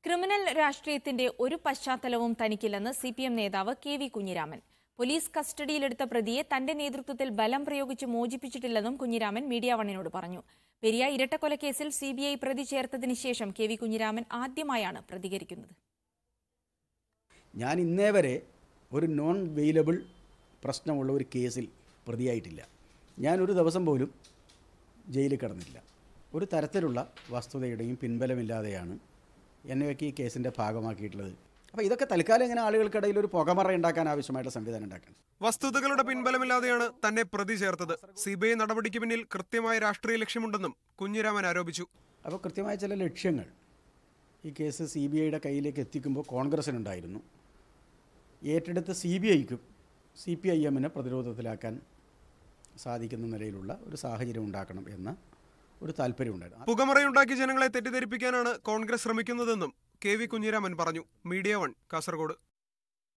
criminal രാഷ്ട്രീയത്തിന്റെ ഒരു പശ്ചാത്തലവും തനിക്കില്ലെന്ന് സി പി എം നേതാവ് കെ വി കുഞ്ഞിരാമൻ പോലീസ് കസ്റ്റഡിയിലെടുത്ത പ്രതിയെ തന്റെ നേതൃത്വത്തിൽ ബലം പ്രയോഗിച്ച് മോചിപ്പിച്ചിട്ടില്ലെന്നും കുഞ്ഞിരാമൻ മീഡിയ വണ്ണിനോട് പറഞ്ഞു പെരിയ ഇരട്ടക്കൊലക്കേസിൽ സി ബി ഐ പ്രതി ചേർത്തതിന് ശേഷം കെ വി കുഞ്ഞിരാമൻ ആദ്യമായാണ് പ്രതികരിക്കുന്നത് ഞാൻ ഇന്നേ വരെ ഒരു നോൺ വെയിലബിൾ പ്രശ്നമുള്ള ഒരു കേസിൽ പ്രതിയായിട്ടില്ല ഞാൻ ഒരു ദിവസം പോലും ജയിലിൽ കിടന്നില്ല ഒരു തരത്തിലുള്ള വസ്തുതയുടെയും പിൻബലമില്ലാതെയാണ് എന്നെയൊക്കെ ഈ കേസിൻ്റെ ഭാഗമാക്കിയിട്ടുള്ളത് അപ്പോൾ ഇതൊക്കെ തൽക്കാലം ഇങ്ങനെ ആളുകൾക്കിടയിൽ ഒരു പുകമറ ഉണ്ടാക്കാൻ ആവശ്യമായിട്ടുള്ള സംവിധാനം ഉണ്ടാക്കണം വസ്തുതകളുടെ പിൻബലമില്ലാതെയാണ് തന്നെ പ്രതി ചേർത്തത് സിബിഐ നടപടിക്ക് പിന്നിൽ കൃത്യമായ രാഷ്ട്രീയ ലക്ഷ്യമുണ്ടെന്നും കുഞ്ഞിരാമൻ ആരോപിച്ചു അപ്പോൾ കൃത്യമായ ചില ലക്ഷ്യങ്ങൾ ഈ കേസ് സി ബി ഐയുടെ കയ്യിലേക്ക് എത്തിക്കുമ്പോൾ കോൺഗ്രസിനുണ്ടായിരുന്നു ഏറ്റെടുത്ത് സി ബി ഐക്കും സി പി ഐ എമ്മിനെ പ്രതിരോധത്തിലാക്കാൻ സാധിക്കുന്ന നിലയിലുള്ള ഒരു സാഹചര്യം ഉണ്ടാക്കണം എന്ന ഒരു താല്പര്യമുണ്ടായിരുന്നു പുകമറയുണ്ടാക്കി ജനങ്ങളെ തെറ്റിദ്ധരിപ്പിക്കാനാണ് കോൺഗ്രസ് ശ്രമിക്കുന്നതെന്നും കെ വി കുഞ്ഞിരാമൻ പറഞ്ഞു മീഡിയ വൺ കാസർഗോഡ്